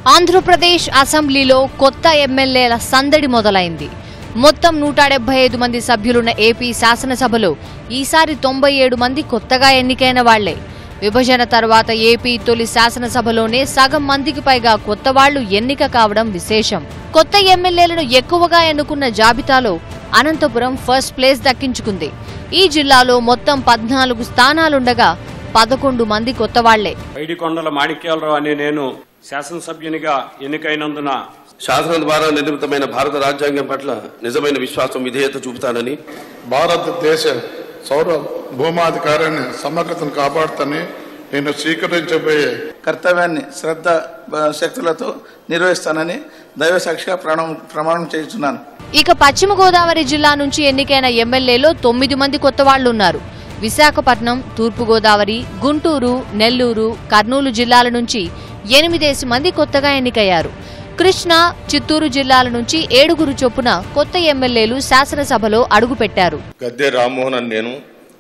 ఆంధ్రప్రదేశ్ అసెంబ్లీలో కొత్త ఎమ్మెల్యేల సందడి మొదలైంది మొత్తం నూట డెబ్బై ఐదు మంది సభ్యులున్న ఏపీ శాసనసభలో ఈసారి తొంభై ఏడు మంది కొత్తగా ఎన్నికైన వాళ్లే విభజన తర్వాత ఏపీ తొలి శాసనసభలోనే సగం మందికి పైగా కొత్త వాళ్లు ఎన్నిక కావడం విశేషం కొత్త ఎమ్మెల్యేలను ఎక్కువగా ఎన్నుకున్న జాబితాలో అనంతపురం ఫస్ట్ ప్లేస్ దక్కించుకుంది ఈ జిల్లాలో మొత్తం పద్నాలుగు స్థానాలుండగా పదకొండు మంది కొత్త వాళ్లే పైడికొండల మాణిక్యాలరావు అనే నేను శాసనసభ్యునిగా ఎన్నికైనందున శాసనం ద్వారా నిర్మితమైన భారత రాజ్యాంగం పట్ల నిజమైన విశ్వాసం విధేయత చూపుతానని భారతదేశ సౌర భూమాధికారాన్ని సమగ్రతను కాపాడుతని నేను స్వీకరించబోయే కర్తవ్యాన్ని శ్రద్ధ బ- శక్తులతో నిర్వహిస్తానని దైవ సాక్షిగా ప్రమాణం ప్రమాణం చేస్తున్నాను ఇక పశ్చిమ గోదావరి జిల్లా నుంచి ఎన్నికైన ఎమ్మెల్యేలో తొమ్మిది మంది కొత్త వాళ్లున్నారు విశాఖపట్నం తూర్పుగోదావరి గుంటూరు నెల్లూరు కర్నూలు జిల్లాల నుంచి ఎనిమిదేసి మంది కొత్తగా ఎన్నికయ్యారు కృష్ణా చిత్తూరు జిల్లాల నుంచి ఏడుగురు చొప్పున కొత్త ఎమ్మెల్యేలు శాసనసభలో అడుగుపెట్టారు గద్దె రామ్మోహన్ అని నేను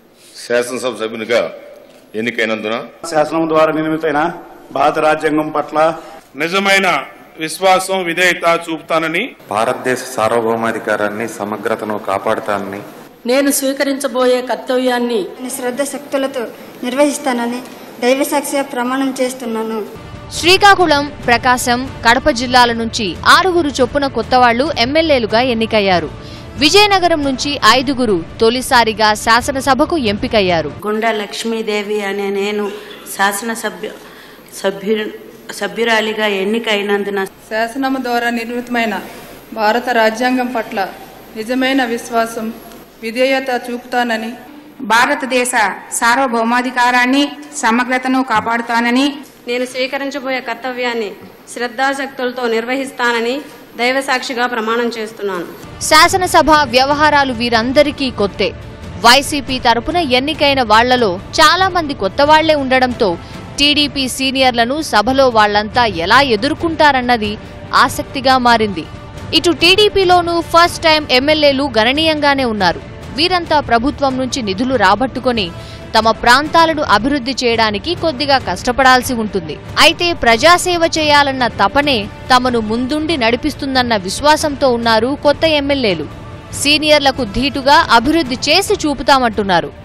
శాసనసభ సభ్యునిగా ఎన్నికైనందున శాసనం ద్వారా నిర్మితమైన భారత రాజ్యాంగం పట్ల నిజమైన విశ్వాసం విధేయత చూపుతానని భారతదేశ సార్వభౌమాధికారాన్ని సమగ్రతను కాపాడుతానని నేను స్వీకరించబోయే కర్తవ్యాన్ని శ్రద్ధ శక్తులతో నిర్వహిస్తానని దైవసాక్షిగా ప్రమాణం చేస్తున్నాను శ్రీకాకుళం ప్రకాశం కడప జిల్లాల నుంచి ఆరుగురు చొప్పున కొత్తవాళ్లు ఎమ్మెల్యేలుగా ఎన్నికయ్యారు విజయనగరం నుంచి ఐదుగురు తొలిసారిగా శాసనసభకు ఎంపికయ్యారు గుండా లక్ష్మీదేవి అనే నేను శాసనసభ్య సభ్యు సభ్యురాలిగా ఎన్నికైనందున శాసనము ద్వారా నిర్మితమైన భారత రాజ్యాంగం పట్ల నిజమైన విశ్వాసం విధేయత చూపుతానని భారతదేశ సార్వభౌమాధికారాన్ని సమగ్రతను కాపాడుతానని నేను స్వీకరించబోయే కర్తవ్యాన్ని శ్రద్ధాశక్తులతో నిర్వహిస్తానని దైవసాక్షిగా ప్రమాణం చేస్తున్నాను శాసనసభ వ్యవహారాలు వీరందరికీ కొత్తే వైసీపీ తరపున ఎన్నికైన వాళ్లలో చాలా మంది కొత్త వాళ్లే ఉండడంతో టీడీపీ సీనియర్లను సభలో వాళ్లంతా ఎలా ఎదుర్కొంటారన్నది ఆసక్తిగా మారింది ఇటు టీడీపీలోనూ ఫస్ట్ టైం ఎమ్మెల్యేలు గణనీయంగానే ఉన్నారు వీరంతా ప్రభుత్వం నుంచి నిధులు రాబట్టుకొని తమ ప్రాంతాలను అభివృద్ధి చేయడానికి కొద్దిగా కష్టపడాల్సి ఉంటుంది అయితే ప్రజాసేవ చేయాలన్న తపనే తమను ముందుండి నడిపిస్తుందన్న విశ్వాసంతో ఉన్నారు కొత్త ఎమ్మెల్యేలు సీనియర్లకు ధీటుగా అభివృద్ధి చేసి చూపుతామంటున్నారు